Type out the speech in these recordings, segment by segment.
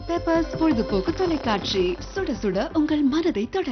Peppers பொழுதுபோக்கு தொலைக்காட்சி சுட சுட உங்கள் மனதை தொட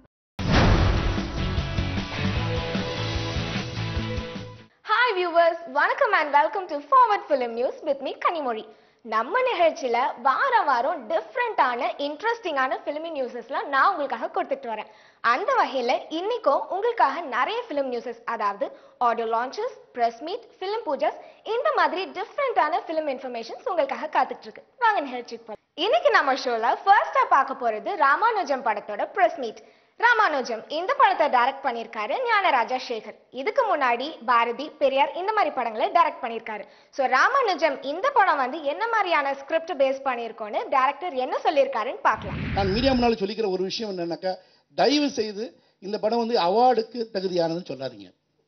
ஹாய் வியூவர்ஸ் வணக்கம் and welcome to forward film news with me Kanimozhi நம்ம நிகழ்ச்சியில வாரம் வாரம் டிஃப்ரெண்டான இன்ட்ரெஸ்டிங்கான ஃபிலிமி நியூஸஸ்லாம் நான் உங்களுக்காக கொடுத்துட்டு வரேன் அந்த வகையில இன்னைக்கும் உங்களுக்காக நிறைய ஃபிலிம் நியூஸஸ் அதாவது audio launches press meet film pujas இந்த மாதிரி டிஃப்ரெண்டான ஃபிலிம் இன்ஃபர்மேஷன்ஸ் உங்களுக்காக காத்துட்டு இருக்கு வாங்க நிகழ்ச்சிக்கு போலாம் இன்னைக்கு நம்ம ஷோல ஃபர்ஸ்டா பார்க்க போறது ராமானுஜம் படத்தோட பிரஸ் மீட் ராமானுஜம் இந்த படத்தை டைரக்ட் பண்ணியிருக்காரு ஞானராஜா சேகர் இதுக்கு முன்னாடி பாரதி பெரியார் இந்த மாதிரி படங்களை டைரக்ட் பண்ணியிருக்காரு ஸோ ராமானுஜம் இந்த படம் வந்து என்ன மாதிரியான ஸ்கிரிப்ட் பேஸ் பண்ணியிருக்கோன்னு டைரக்டர் என்ன சொல்லியிருக்காருன்னு பார்க்கலாம் நான் மீடியா முன்னால் சொல்லிக்கிற ஒரு விஷயம் என்னன்னாக்கா தயவு செய்து இந்த படம் வந்து அவார்டுக்கு தகுதியானதுன்னு சொல்லாதீங்க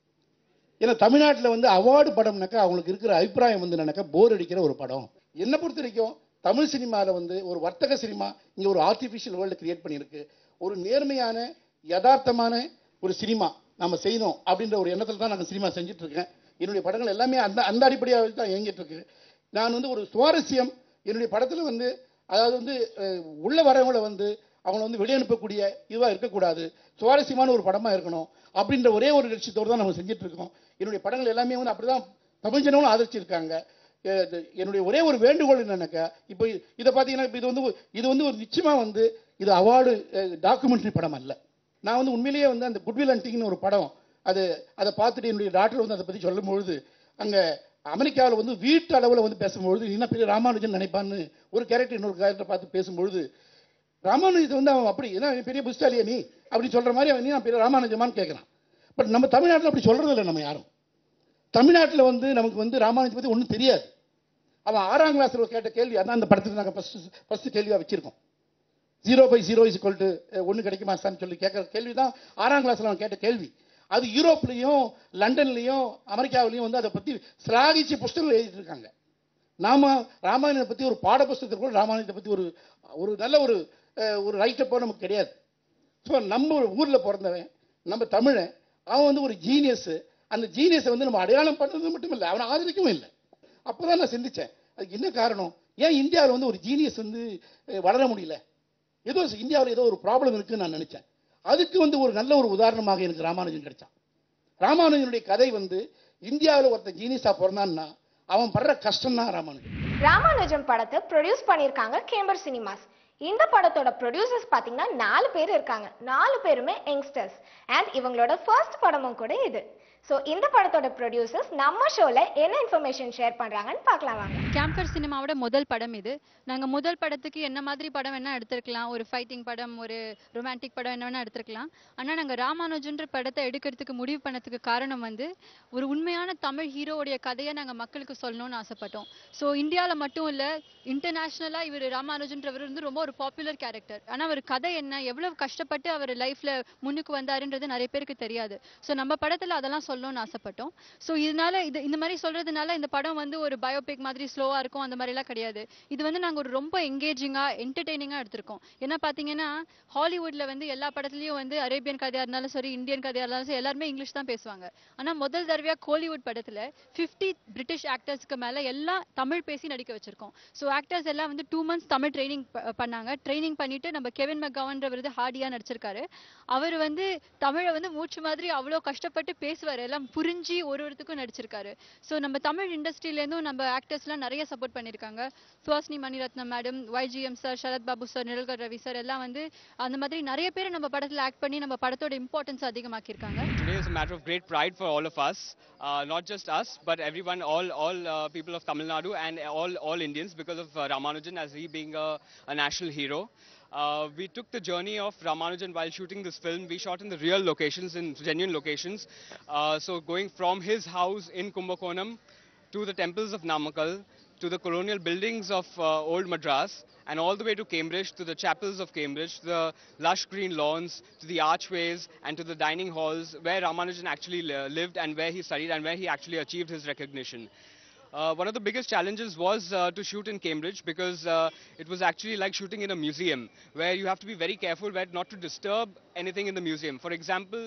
ஏன்னா தமிழ்நாட்டில் வந்து அவார்டு படம்னாக்கா அவங்களுக்கு இருக்கிற அபிப்பிராயம் வந்து என்னன்னாக்கா போர் அடிக்கிற ஒரு படம் என்னை பொறுத்த வரைக்கும் தமிழ் சினிமாவில் வந்து ஒரு வர்த்தக சினிமா இங்கே ஒரு ஆர்டிஃபிஷியல் வேர்ல்டு கிரியேட் பண்ணியிருக்கு ஒரு நேர்மையான யதார்த்தமான ஒரு சினிமா நம்ம செய்யணும் அப்படின்ற ஒரு எண்ணத்தில் தான் நாங்கள் சினிமா செஞ்சுட்டு இருக்கேன் என்னுடைய படங்கள் எல்லாமே அந்த அந்த அடிப்படையாக தான் இயங்கிட்டு இருக்கு நான் வந்து ஒரு சுவாரஸ்யம் என்னுடைய படத்தில் வந்து அதாவது வந்து அஹ், உள்ள வரவங்களை வந்து அவங்கள வந்து வெளியே அனுப்பக்கூடிய இதுவாக இருக்கக்கூடாது சுவாரஸ்யமான ஒரு படமாக இருக்கணும் அப்படின்ற ஒரே ஒரு லட்சியத்தோடு தான் நம்ம செஞ்சுட்டு இருக்கோம் என்னுடைய படங்கள் எல்லாமே வந்து அப்படிதான் தமிழ் ஜனங்களும் ஆதரிச்சிருக்காங்க அஹ் இது என்னுடைய ஒரே ஒரு வேண்டுகோள் என்னன்னாக்கா இப்போ இதை பார்த்தீங்கன்னா இப்போ இது வந்து ஒரு- இது வந்து ஒரு நிச்சயமாக வந்து இது அவார்டு டாக்குமெண்ட்ரி படம் அல்ல நான் வந்து உண்மையிலேயே வந்து அந்த குட்வில் ஹண்டிங்னு ஒரு படம் அது அதை பார்த்துட்டு என்னுடைய டாக்டர் வந்து அதை பற்றி சொல்லும் பொழுது அங்கே அமெரிக்காவில் வந்து வீட்டு அளவில் வந்து பேசும்பொழுது என்ன பெரிய ராமானுஜன் நினைப்பான்னு ஒரு கேரக்டர் இன்னொரு கேரக்டர் பார்த்து பேசும்பொழுது ராமானுஜத்தை வந்து அவன் அப்படி என்ன நீ பெரிய புஸ்தாலியா நீ அப்படி சொல்ற மாதிரி அவன் நீ நான் பெரிய ராமானுஜமான்னு கேட்குறான் பட் நம்ம தமிழ்நாட்டில் அப்படி சொல்றது இல்லை நம்ம யாரும் தமிழ்நாட்டில் வந்து நமக்கு வந்து ராமானுஜத்தை பற்றி ஒன்றும் தெரியாது அவன் ஆறாம் கிளாஸில் கேட்ட கேள்வி அதான் அந்த படத்துக்கு நாங்கள் ஃபஸ்ட்டு ஃபஸ்ட்டு கேள்வியாக வச்சிருக்கோம் zero by zero is equal to ஒன்று கிடைக்குமா சார்னு சொல்லி கேட்குற கேள்வி தான் ஆறாம் கிளாஸில் அவன் கேட்ட கேள்வி அது யூரோப்லேயும் லண்டன்லேயும் அமெரிக்காவிலையும் வந்து அதை பற்றி சிலாகிச்சு புஸ்தகங்கள் எழுதிட்டு இருக்காங்க நாம ராமாயணத்தை பற்றி ஒரு பாட புஸ்தகத்தில் கூட ராமாயணத்தை பற்றி ஒரு ஒரு நல்ல ஒரு அஹ், ஒரு ரைட்டப்போ நமக்கு கிடையாது ஸோ நம்ம ஊரில் பிறந்தவன் நம்ம தமிழன் அவன் வந்து ஒரு ஜீனியஸு அந்த ஜீனியஸை வந்து நம்ம அடையாளம் பண்ணுறது மட்டும் இல்லை அவனை ஆதரிக்கவும் இல்லை அப்போ தான் நான் சிந்திச்சேன் அதுக்கு என்ன காரணம் ஏன் இந்தியாவில் வந்து ஒரு ஜீனியஸ் வந்து அஹ், வளர முடியல ஏதோ இந்தியாவில் ஏதோ ஒரு ப்ராப்ளம் இருக்குன்னு நான் நினைச்சேன் அதுக்கு வந்து ஒரு நல்ல ஒரு உதாரணமாக எனக்கு ராமானுஜன் கிடைச்சான் ராமானுஜனுடைய கதை வந்து இந்தியாவில் ஒருத்தன் ஜீனியஸா பிறந்தான்னா அவன் படுற கஷ்டம் தான் ராமானுஜன் ராமானுஜம் படத்தை ப்ரொடியூஸ் பண்ணியிருக்காங்க கேம்பர் சினிமாஸ் இந்த படத்தோட ப்ரொடியூசர்ஸ் பார்த்தீங்கன்னா நாலு பேர் இருக்காங்க நாலு பேருமே யங்ஸ்டர்ஸ் அண்ட் இவங்களோட ஃபர்ஸ்ட் படமும் கூட இது ஸோ இந்த படத்தோட ப்ரொடியூசர்ஸ் நம்ம ஷோல என்ன இன்ஃபர்மேஷன் ஷேர் பண்றாங்கன்னு பார்க்கலாம் வாங்க கேம்பர் சினிமாவோட முதல் படம் இது நாங்கள் முதல் படத்துக்கு என்ன மாதிரி படம் வேணா எடுத்திருக்கலாம் ஒரு ஃபைட்டிங் படம் ஒரு ரொமான்டிக் படம் என்ன வேணா எடுத்திருக்கலாம் ஆனால் நாங்கள் ராமானுஜன்ற படத்தை எடுக்கிறதுக்கு முடிவு பண்ணதுக்கு காரணம் வந்து ஒரு உண்மையான தமிழ் ஹீரோவுடைய கதையை நாங்கள் மக்களுக்கு சொல்லணும்னு ஆசைப்பட்டோம் ஸோ இந்தியாவில் மட்டும் இல்லை இன்டர்நேஷ்னலாக இவர் ராமானுஜன்றவர் வந்து ரொம்ப ஒரு பாப்புலர் கேரக்டர் ஆனால் அவர் கதை என்ன எவ்வளவு கஷ்டப்பட்டு அவர் லைஃப்பில் முன்னுக்கு வந்தாருன்றது நிறைய பேருக்கு தெரியாது ஸோ நம்ம படத்தில் அதெல்லாம் சொல்லணும்னு ஆசைப்பட்டோம் ஸோ இதனால இது இந்த மாதிரி சொல்றதுனால இந்த படம் வந்து ஒரு பயோபிக் மாதிரி ஸ்லோவாக இருக்கும் அந்த மாதிரிலாம் கிடையாது இது வந்து நாங்கள் ஒரு ரொம்ப எங்கேஜிங்காக என்டர்டெய்னிங்காக எடுத்திருக்கோம் ஏன்னா பார்த்தீங்கன்னா ஹாலிவுட்ல வந்து எல்லா படத்துலையும் வந்து அரேபியன் கதையாக இருந்தாலும் சரி இந்தியன் கதையாக இருந்தாலும் சரி எல்லாருமே இங்கிலீஷ் தான் பேசுவாங்க ஆனால் முதல் தடவையாக கோலிவுட் படத்தில் ஃபிஃப்டி பிரிட்டிஷ் ஆக்டர்ஸ்க்கு மேலே எல்லாம் தமிழ் பேசி நடிக்க வச்சிருக்கோம் ஸோ ஆக்டர்ஸ் எல்லாம் வந்து டூ மந்த்ஸ் தமிழ் ட்ரைனிங் பண்ணாங்க ட்ரைனிங் பண்ணிட்டு நம்ம கெவின் மெக்கவன்ற வந்து ஹார்டியாக நடிச்சிருக்காரு அவர் வந்து தமிழை வந்து மூச்சு மாதிரி அவ்வளோ கஷ்டப்பட்டு பேசுவார் எல்லாம் புரிஞ்சு ஒரு ஒருத்துக்கும் நடிச்சிருக்காரு ஸோ நம்ம தமிழ் இண்டஸ்ட்ரியிலேருந்தும் நம்ம ஆக்டர்ஸ்லாம் நிறைய சப்போர்ட் பண்ணியிருக்காங்க Suhasini Maniratnam madam YGM sir Sarath Babu sir Nizhalgal Ravi sir எல்லாம் வந்து அந்த மாதிரி நிறைய பேர் நம்ம படத்தில் ஆக்ட் பண்ணி நம்ம படத்தோட இம்பார்ட்டன்ஸ் அதிகமாக்கியிருக்காங்க Today is a matter of great pride for all of us, uh, not just us, but everyone, all all uh, people of Tamil Nadu and all all Indians, because of uh, Ramanujan as he being a, a national hero. Uh, we took the journey of Ramanujan while shooting this film. We shot in the real locations, in genuine locations. Uh, so going from his house in Kumbakonam to the temples of Namakkal, to the colonial buildings of uh, Old Madras, and all the way to Cambridge, to the chapels of Cambridge, to the lush green lawns, to the archways, and to the dining halls where Ramanujan actually li- lived and where he studied and where he actually achieved his recognition. Uh, one of the biggest challenges was uh, to shoot in Cambridge because uh, it was actually like shooting in a museum where you have to be very careful where not to disturb anything in the museum. For example,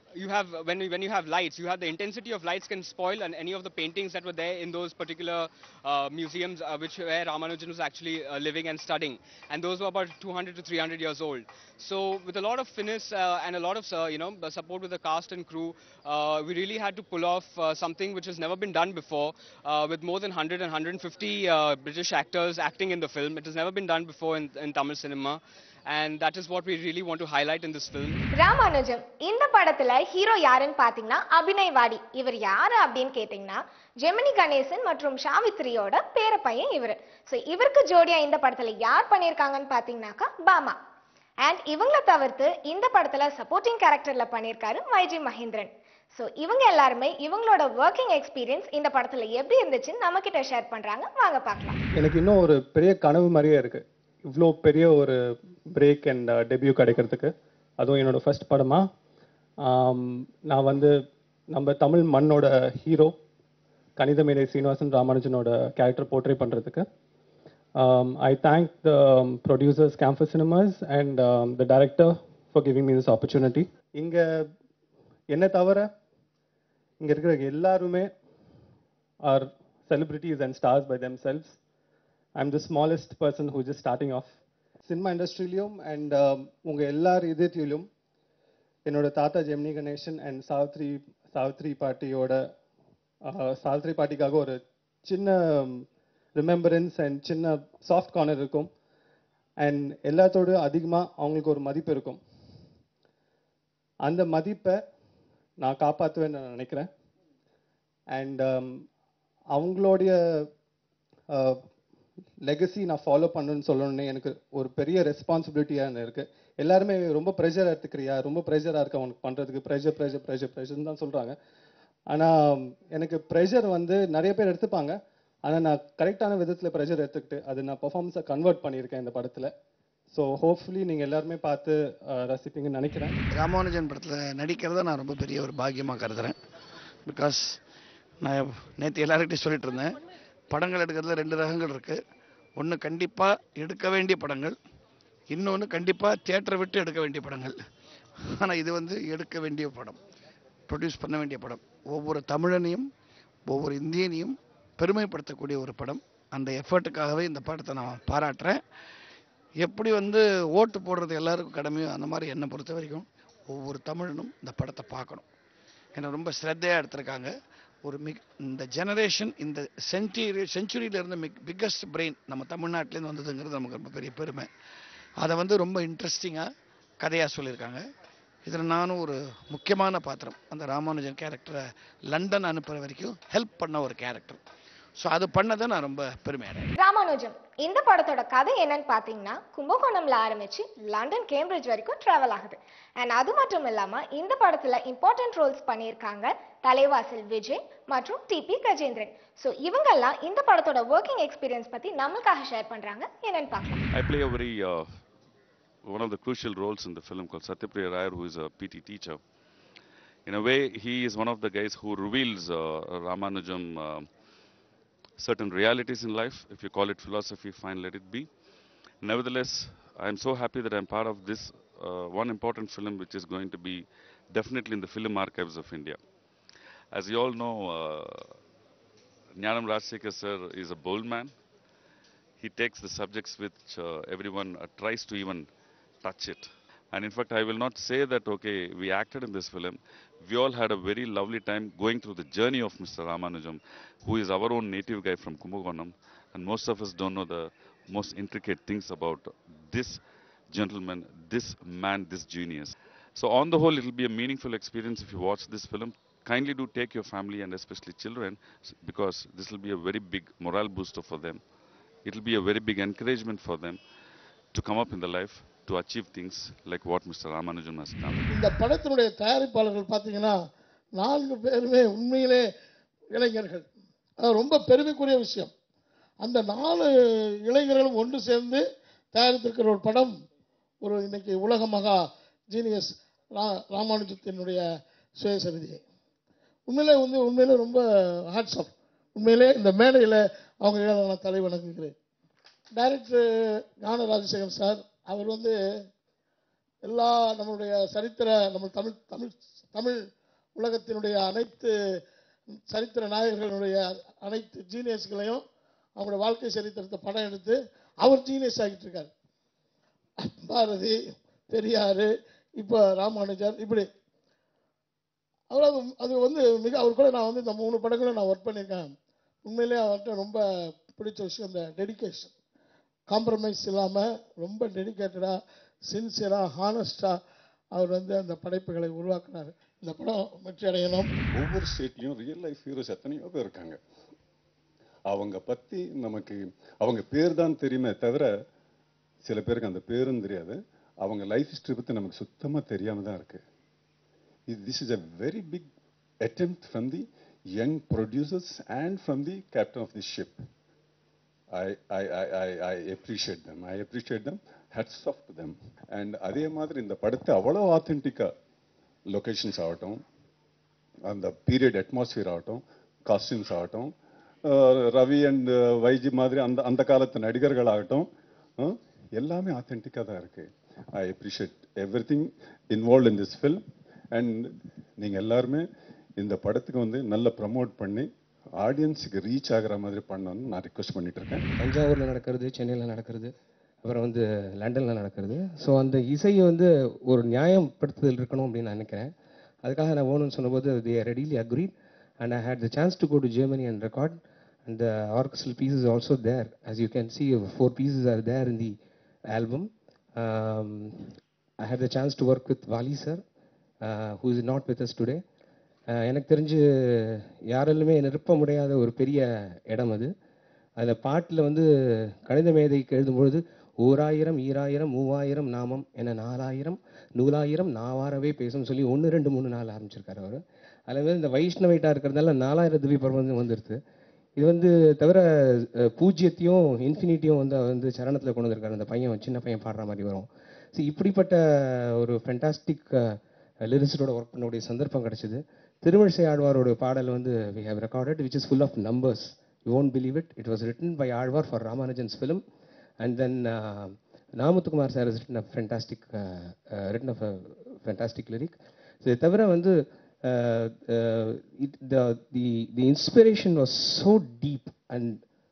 you have when you, when you have lights, you have the intensity of lights can spoil and any of the paintings that were there in those particular uh, museums, uh, which where Ramanujan was actually uh, living and studying, and those were about 200 to 300 years old. So with a lot of finesse uh, and a lot of uh, you know the support with the cast and crew, uh, we really had to pull off uh, something which has never been done before, uh, with more than 100 and 150 uh, British actors acting in the film. It has never been done before in, in Tamil cinema. And that is what we really want to highlight in this film. Ramanujam இந்த படத்துல hero யாருன்னு பாத்தீங்கன்னா அபிநய் வாடி இவர் யாரு அப்படின்னு கேட்டீங்கன்னா ஜெமினி கணேசன் மற்றும் சாவித்ரியோட பேர பையன் இவரு ஸோ இவருக்கு ஜோடியா இந்த படத்துல யார் பண்ணியிருக்காங்கன்னு பாத்தீங்கன்னாக்கா பாமா அண்ட் இவங்கள தவிர்த்து இந்த படத்துல சப்போர்ட்டிங் கேரக்டர்ல பண்ணியிருக்காரு வைஜி மகேந்திரன் ஸோ இவங்க எல்லாருமே இவங்களோட ஒர்க்கிங் எக்ஸ்பீரியன்ஸ் இந்த படத்துல எப்படி இருந்துச்சுன்னு நம்ம கிட்ட ஷேர் பண்றாங்க வாங்க பார்க்கலாம் எனக்கு இன்னும் ஒரு பெரிய கனவு மாதிரியே இருக்கு இவ்வளோ பெரிய ஒரு பிரேக் அண்ட் டெபியூ கிடைக்கிறதுக்கு அதுவும் என்னோட ஃபர்ஸ்ட் படமா ஆம், நான் வந்து நம்ம தமிழ் மண்ணோட ஹீரோ கணிதமேதை சீனிவாசன் ராமானுஜனோட கேரக்டர் போர்ட்ரே பண்ணுறதுக்கு I thank the producers campus cinemas and the director for giving me this opportunity இங்கே என்ன தவிர இங்கே இருக்கிற எல்லாருமே are celebrities and stars by themselves I'm the smallest person who's just starting off. Cinema இண்டஸ்ட்ரியிலையும் and உங்கள் எல்லார் இதயத்திலும் என்னோட தாத்தா ஜெமினி கணேசன் அண்ட் சாவித்ரி சாவித்ரி பாட்டியோட uh, சாவித்ரி பாட்டிக்காக ஒரு சின்ன ரிமெம்பரன்ஸ் அண்ட் சின்ன சாஃப்ட் கார்னர் இருக்கும் அண்ட் எல்லாத்தோட அதிகமாக அவங்களுக்கு ஒரு மதிப்பு இருக்கும் அந்த மதிப்பை நான் காப்பாற்றுவேன்னு நான் நினைக்கிறேன் அண்ட் அவங்களுடைய லெகசி நான் ஃபாலோ பண்ணணும்னு சொல்லணும்னு எனக்கு ஒரு பெரிய ரெஸ்பான்சிபிலிட்டியாக இருக்கு எல்லாருமே ரொம்ப ப்ரெஷர் எடுத்துக்கிறியா ரொம்ப ப்ரெஷராக இருக்கு அவனுக்கு பண்ணுறதுக்கு ப்ரெஷர் ப்ரெஷர் ப்ரெஷர் ப்ரெஷர்னு தான் சொல்கிறாங்க ஆனால் எனக்கு ப்ரெஷர் வந்து நிறைய பேர் எடுத்துப்பாங்க ஆனால் நான் கரெக்டான விதத்தில் ப்ரெஷர் எடுத்துக்கிட்டு அது நான் பெர்ஃபார்மன்ஸை கன்வெர்ட் பண்ணியிருக்கேன் இந்த படத்தில் ஸோ ஹோப்ஃபுல்லி நீங்கள் எல்லாருமே பார்த்து அஹ், ரசிப்பீங்கன்னு நினைக்கிறேன் ராமானுஜன் படத்தில் நடிக்கிறத நான் ரொம்ப பெரிய ஒரு பாக்கியமாக கருதுறேன் பிகாஸ் நான் நேற்று எல்லாருக்கிட்டையும் சொல்லிட்டு இருந்தேன் படங்கள் எடுக்கிறதுல ரெண்டு ரகங்கள் இருக்குது ஒன்று கண்டிப்பாக எடுக்க வேண்டிய படங்கள் இன்னொன்று கண்டிப்பாக தியேட்டரை விட்டு எடுக்க வேண்டிய படங்கள் ஆனால் இது வந்து எடுக்க வேண்டிய படம் ப்ரொடியூஸ் பண்ண வேண்டிய படம் ஒவ்வொரு தமிழனையும் ஒவ்வொரு இந்தியனையும் பெருமைப்படுத்தக்கூடிய ஒரு படம் அந்த எஃபர்ட்டுக்காகவே இந்த படத்தை நான் பாராட்டுறேன் எப்படி வந்து ஓட்டு போடுறது எல்லாருக்கும் கடமையோ அந்த மாதிரி என்னை பொறுத்த வரைக்கும் ஒவ்வொரு தமிழனும் இந்த படத்தை பார்க்கணும் ஏன்னா ரொம்ப ஸ்ரத்தையாக எடுத்திருக்காங்க ஒரு மிக் இந்த ஜெனரேஷன் இந்த சென்ச்சுரி செஞ்சுரியில இருந்த மிக் பிக்கஸ்ட் பிரெயின் நம்ம தமிழ்நாட்டிலேருந்து வந்ததுங்கிறது நமக்கு ரொம்ப பெரிய பெருமை அதை வந்து ரொம்ப இன்ட்ரெஸ்டிங்காக கதையாக சொல்லியிருக்காங்க இதில் நானும் ஒரு முக்கியமான பாத்திரம் அந்த ராமானுஜன் கேரக்டரை லண்டன் அனுப்புகிற வரைக்கும் ஹெல்ப் பண்ண ஒரு கேரக்டர் ஸோ அது பண்ணதை நான் ரொம்ப பெருமையாகிறேன் ராமானுஜம் இந்த படத்தோட கதை என்னன்னு பாத்தீங்கன்னா கும்பகோணம்ல ஆரம்பிச்சு லண்டன் கேம்பிரிட்ஜ் வரைக்கும் டிராவல் ஆகுது அண்ட் அது மட்டும் இல்லாம இந்த படத்துல இம்பார்ட்டன்ட் ரோல்ஸ் பண்ணியிருக்காங்க தலைவாசல் விஜய் மற்றும் டிபி கஜேந்திரன் ஸோ இவங்கெல்லாம் இந்த படத்தோட ஒர்க்கிங் எக்ஸ்பீரியன்ஸ் பத்தி நம்மளுக்காக ஷேர் பண்றாங்க என்னன்னு பார்க்கலாம் I play a very uh, one of the crucial roles in the film called Satyapriya Rayar, who is a PT teacher. In a way, he is one of the guys who reveals uh, Ramanujam uh, certain realities in life. If you call it philosophy, fine, let it be. Nevertheless, I am so happy that I am part of this uh, one important film, which is going to be definitely in the film archives of India. As you all know, uh, Jnanam Rajsekhar sir is a bold man he takes the subjects which uh, everyone uh, tries to even touch it. And in fact, I will not say that, okay, we acted in this film. We all had a very lovely time going through the journey of Mr. Ramanujam, who is our own native guy from Kumbakonam. And most of us don't know the most intricate things about this gentleman, this man, this genius. So, on the whole, it will be a meaningful experience if you watch this film. Kindly do take your family and especially children s- because this will be a very big morale booster for them it will be a very big encouragement for them to come up in the life to achieve things like what Mr. Ramanujan has done. இந்த படத்தினுடைய தயாரிப்பாளர்கள் பார்த்தீங்கன்னா நான்கு பேருமே உண்மையிலே இளைஞர்கள் அது ரொம்ப பெருமைக்குரிய விஷயம் அந்த நாலு இளைஞர்களும் ஒன்று சேர்ந்து தயாரித்திருக்கிற ஒரு படம் ஒரு இன்னைக்கு உலக மகா ஜீனியஸ் ரா ராமானுஜத்தினுடைய சுயசரிதி உண்மையிலே வந்து உண்மையிலே ரொம்ப ஹாட்ஸ் ஆஃப் உண்மையிலே இந்த மேடையில் அவங்க நான் தலை வணங்குகிறேன் டைரக்டர் ஞான ராஜசேகர் சார் அவர் வந்து எல்லா நம்மளுடைய சரித்திர நம்ம தமிழ் தமிழ் தமிழ் உலகத்தினுடைய அனைத்து சரித்திர நாயகர்களுடைய அனைத்து ஜீனியஸ்களையும் அவங்களோட வாழ்க்கை சரித்திரத்தை படம் எடுத்து அவர் ஜீனியஸ் ஆகிட்டு இருக்காரு பாரதி பெரியார் இப்போ ராமானுஜர் இப்படி அவர் அது அது வந்து மிக அவர் கூட நான் வந்து இந்த மூணு படங்களும் நான் ஒர்க் பண்ணியிருக்கேன் உண்மையிலேயே அவர்கிட்ட ரொம்ப பிடிச்ச விஷயம் இந்த டெடிகேஷன் காம்ப்ரமைஸ் இல்லாமல் ரொம்ப டெடிக்கேட்டடாக சின்சியராக ஹானஸ்டாக அவர் வந்து அந்த படைப்புகளை உருவாக்குனார் இந்த படம் வெற்றி அடையணும் ஒவ்வொரு ஸ்டேட்லயும் ரியல் லைஃப் ஹீரோஸ் எத்தனையோ பேர் இருக்காங்க அவங்க பத்தி நமக்கு அவங்க பேர் தான் தெரியுமே தவிர சில பேருக்கு அந்த பேரும் தெரியாது அவங்க லைஃப் ஹிஸ்டரி பத்தி நமக்கு சுத்தமா தெரியாம தான் இருக்கு this is a very big attempt from the young producers and from the captain of the ship I, I, I, I, I appreciate them. I appreciate them. Hats off to them. And அதே மாதிரி இந்த படத்தை அவ்வளோ ஆத்தென்டிக்கா locations ஆகட்டும் அந்த period atmosphere ஆகட்டும் costumes ஆகட்டும் அஹ் Ravi and YG மாதிரி அந்த அந்த காலத்து நடிகர்கள் ஆகட்டும் அஹ் எல்லாமே ஆத்தென்டிக்காக தான் இருக்கு I appreciate everything involve in this film and நீங்கள் எல்லாருமே இந்த படத்துக்கு வந்து நல்லா ப்ரமோட் பண்ணி ஆடியன்ஸுக்கு ரீச் ஆகுற மாதிரி பண்ணணும்னு நான் ரிக்வெஸ்ட் பண்ணிட்டு இருக்கேன் தஞ்சாவூரில் நடக்கிறது சென்னையில் நடக்கிறது அப்புறம் வந்து லண்டனில் நடக்கிறது ஸோ அந்த இசையை வந்து ஒரு நியாயப்படுத்துதல் இருக்கணும் அப்படின்னு நான் நினைக்கிறேன் அதுக்காக நான் வேணும்னு சொன்னபோது they readily agreed and I had the chance to go to Germany and record and the orchestral pieces also there as you can see four pieces are there in the album I had the chance to work with Vaali sir who is not with us today எனக்கு தெரிஞ்சு யாராலுமே நிரப்ப முடியாத ஒரு பெரிய இடம் அது அதில் பாட்டில் வந்து கணித மேதைக்கு எழுதும்பொழுது ஓராயிரம் ஈராயிரம் மூவாயிரம் நாமம் என நாலாயிரம் நூலாயிரம் நாவாரவே பேசும் சொல்லி ஒன்று ரெண்டு மூணு நாள் ஆரம்பிச்சிருக்காரு அவர் அதில் வந்து இந்த வைஷ்ணவைட்டாக இருக்கிறதுனால நாலாயிரம் திவ்ய பர்வதம் வந்துடுது இது வந்து தவிர அஹ், பூஜ்யத்தையும் இன்ஃபினிட்டியும் வந்து அவர் வந்து சரணத்தில் கொண்டு வந்திருக்காரு அந்த பையன் சின்ன பையன் பாடுற மாதிரி வரும் ஸோ இப்படிப்பட்ட ஒரு ஃபென்டாஸ்டிக் லிரிக்ஸோட ஒர்க் பண்ணக்கூடிய சந்தர்ப்பம் கிடைச்சது திருவழிசை ஆழ்வாரோட பாடல் வந்து we have recorded which is full of numbers you won't believe it it was written by Azhwar for ராமானுஜன்ஸ் film and then Namuthukumar sir is written a fantastic written a fantastic lyric இதை தவிர வந்து it the the the inspiration was so deep and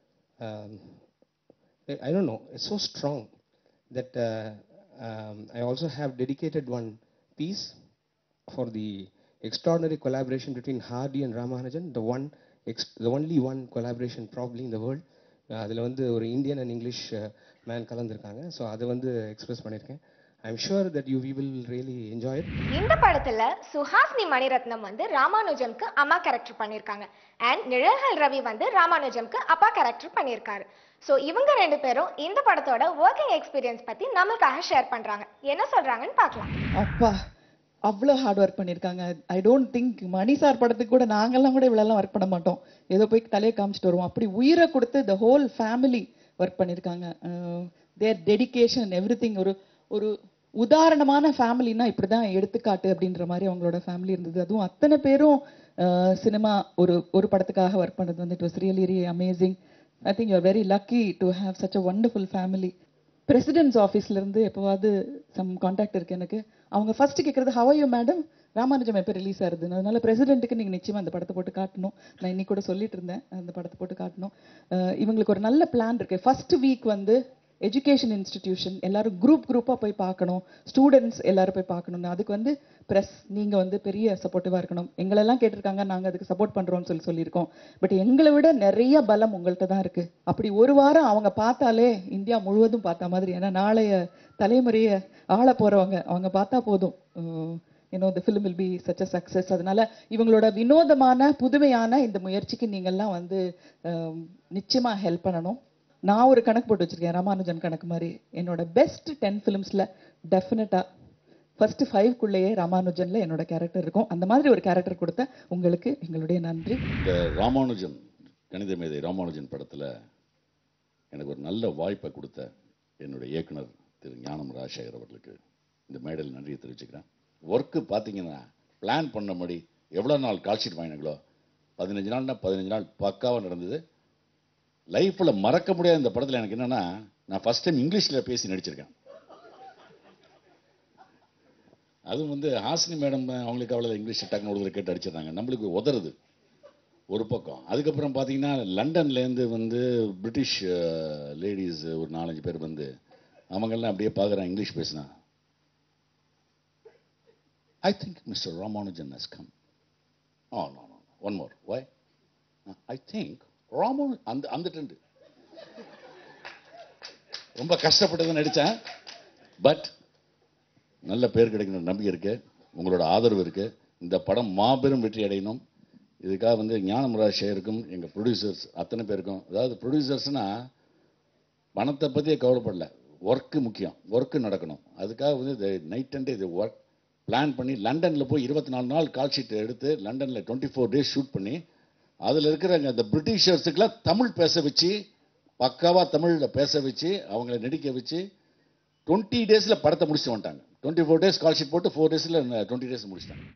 I don't know, it's so strong that uh, um, I also have dedicated one piece for the extraordinary collaboration between Hardy and Ramanujan, the one, ex- the only one collaboration probably in the world. அதில் வந்து ஒரு Indian and English man கலந்துருக்காங்க so அதை வந்து express பண்ணியிருக்கேன் I am sure that you we will really enjoy it இந்த படத்துல சுஹாசினி மணிரத்னம் வந்து ராமானுஜம்க்கு அம்மா கேரக்டர் பண்ணியிருக்காங்க அண்ட் நிழல்கள் ரவி வந்து ராமானுஜம்க்கு அப்பா கேரக்டர் பண்ணியிருக்காரு ஸோ இவங்க ரெண்டு பேரும் இந்த படத்தோட ஒர்க்கிங் எக்ஸ்பீரியன்ஸ் பத்தி நம்மளுக்காக ஷேர் பண்றாங்க என்ன சொல்றாங்கன்னு பார்க்கலாம் அப்பா அவ்வளோ ஹார்ட் ஒர்க் பண்ணியிருக்காங்க I don't think Mani sir படத்துக்கு கூட நாங்கெல்லாம் கூட இவ்வளோலாம் ஒர்க் பண்ண மாட்டோம் ஏதோ போய் தலையை காமிச்சிட்டு வருவோம் அப்படி உயிரை கொடுத்து த ஹோல் ஃபேமிலி ஒர்க் பண்ணியிருக்காங்க தேர் டெடிகேஷன் எவ்ரி திங் ஒரு ஒரு உதாரணமான ஃபேமிலினா இப்படி தான் எடுத்துக்காட்டு அப்படின்ற மாதிரி அவங்களோட ஃபேமிலி இருந்தது அதுவும் அத்தனை பேரும் சினிமா ஒரு ஒரு படத்துக்காக ஒர்க் பண்ணது வந்து it was really really amazing I think you are very lucky to have such a wonderful family presidents ஆஃபீஸ்ல இருந்து எப்போவாவது சம் காண்டாக்ட் இருக்கு எனக்கு அவங்க ஃபர்ஸ்ட் கேட்கறது ஹவ் யூ மேடம் ராமானுஜம் எப்போ ரிலீஸ் ஆகுதுன்னு அதனால பிரசிடென்ட்டுக்கு நீங்க நிச்சயமா அந்த படத்தை போட்டு காட்டணும் நான் இன்னைக்கு கூட சொல்லிட்டு இருந்தேன் அந்த படத்தை போட்டு காட்டணும் அஹ் இவங்களுக்கு ஒரு நல்ல பிளான் இருக்கு ஃபர்ஸ்ட் வீக் வந்து எஜுகேஷன் இன்ஸ்டிடியூஷன் எல்லாரும் குரூப் குரூப்பா போய் பார்க்கணும் ஸ்டூடெண்ட்ஸ் எல்லாரும் போய் பார்க்கணும்னு அதுக்கு வந்து பிரஸ் நீங்க வந்து பெரிய சப்போர்ட்டிவா இருக்கணும் எங்களெல்லாம் கேட்டிருக்காங்க நாங்க அதுக்கு சப்போர்ட் பண்றோம்னு சொல்லி சொல்லியிருக்கோம் பட் எங்களை விட நிறைய பலம் உங்கள்கிட்ட தான் இருக்கு அப்படி ஒரு வாரம் அவங்க பார்த்தாலே இந்தியா முழுவதும் பார்த்த மாதிரி ஏன்னா நாளைய தலைமுறையை ஆள போறவங்க அவங்க பார்த்தா போதும் you know the film will be such a success அதனால இவங்களோட வினோதமான புதுமையான இந்த முயற்சிக்கு நீங்கள்லாம் வந்து அஹ், நிச்சயமா ஹெல்ப் பண்ணணும் நான் ஒரு கணக்கு போட்டு வச்சிருக்கேன் ராமானுஜன் கணக்கு மாதிரி என்னோட பெஸ்ட் டென் ஃபிலிம்ஸ்ல டெஃபினட்டா ஃபர்ஸ்ட் ஃபைவ்க்குள்ளேயே ராமானுஜன்ல என்னோட கேரக்டர் இருக்கும் அந்த மாதிரி ஒரு கேரக்டர் கொடுத்த உங்களுக்கு எங்களுடைய நன்றி இந்த ராமானுஜன் கணித மேதை ராமானுஜன் படத்தில் எனக்கு ஒரு நல்ல வாய்ப்பை கொடுத்த என்னுடைய இயக்குனர் திரு ஞானம் ராஜசேகர் அவர்களுக்கு இந்த மேடையில் நன்றியை தெரிவிச்சுக்கிறேன் ஒர்க்கு பார்த்தீங்கன்னா பிளான் பண்ணபடி எவ்வளோ நாள் கால் ஷீட் வாங்கினாங்களோ பதினஞ்சு நாள்னா பதினஞ்சு நாள் பக்காவாக நடந்தது லைஃப்பில் மறக்க முடியாத இந்த படத்தில் எனக்கு என்னன்னா நான் ஃபர்ஸ்ட் டைம் இங்கிலீஷில் பேசி நடிச்சிருக்கேன் அதுவும் வந்து ஹாசினி மேடம் அவங்களுக்கு அவ்வளோ இங்கிலீஷ் டக்குனு ஒரு தடவை கேட்டு அடிச்சிடுறாங்க நம்மளுக்கு உதறுது ஒரு பக்கம் அதுக்கப்புறம் பார்த்தீங்கன்னா லண்டன்லேருந்து வந்து பிரிட்டிஷ் லேடிஸ் ஒரு நாலஞ்சு பேர் வந்து அவங்கெல்லாம் அப்படியே பார்க்குறாங்க இங்கிலீஷ் பேசினா I think mister Ramanujan has come oh no no one more why I think Ramanu அந்த அந்த ட்ரெண்டு ரொம்ப கஷ்டப்பட்டு தான் நடித்தேன் பட் நல்ல பேர் கிடைக்கிற நம்பிக்கை இருக்கு உங்களோட ஆதரவு இருக்கு இந்த படம் மாபெரும் வெற்றி அடையணும் இதுக்காக வந்து ஞானமுராஜ் ஷேருக்கும் எங்கள் ப்ரொடியூசர்ஸ் அத்தனை பேருக்கும் அதாவது ப்ரொடியூசர்ஸ்னா பணத்தை பற்றியே கவலைப்படல ஒர்க்கு முக்கியம் ஒர்க்கு நடக்கணும் அதுக்காக வந்து இது நைட் அண்ட் இது ஒர்க் பிளான் பண்ணி லண்டனில் போய் இருபத்தி நாலு நாள் கால் ஷீட் எடுத்து லண்டனில் டுவெண்ட்டி ஃபோர் டேஸ் ஷூட் பண்ணி அதில் இருக்கிற அந்த பிரிட்டிஷர்ஸுக்கெல்லாம் தமிழ் பேச வச்சு பக்காவாக தமிழில் பேச வச்சு அவங்கள நடிக்க வச்சு டுவெண்ட்டி டேஸில் படத்தை முடிச்சுட்டு வந்துட்டாங்க twenty four days call sheet போட்டு ஃபோர் டேஸில் டுவெண்ட்டி டேஸ் முடிச்சிட்டாங்க